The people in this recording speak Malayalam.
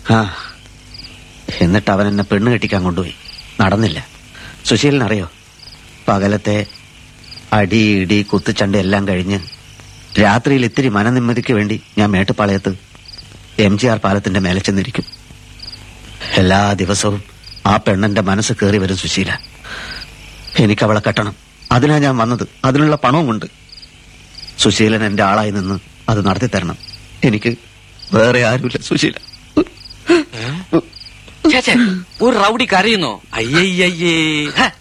ആ എന്നിട്ട് അവൻ എന്നെ പെണ്ണ് കെട്ടിക്കാൻ കൊണ്ടുപോയി നടന്നില്ല സുശീലനറിയോ പകലത്തെ അടി ഇടി കുത്തുചണ്ട എല്ലാം കഴിഞ്ഞ് രാത്രിയിൽ ഇത്തിരി മനനിമ്മതിക്ക് വേണ്ടി ഞാൻ മേട്ടുപ്പാളയത്ത് എം ജി ആർ പാലത്തിന്റെ മേലെ ചെന്നിരിക്കും എല്ലാ ദിവസവും ആ പെണ്ണന്റെ മനസ്സ് കയറി വരും സുശീല എനിക്ക് അവളെ കെട്ടണം അതിനാ ഞാൻ വന്നത് അതിനുള്ള പണവുമുണ്ട് സുശീലൻ എന്റെ ആളായി നിന്ന് അത് നടത്തി തരണം എനിക്ക് വേറെ ആരുമില്ല സുശീല ചേച്ചേ ഒരു റൗഡി കരയുന്നോ അയ്യയ്യേ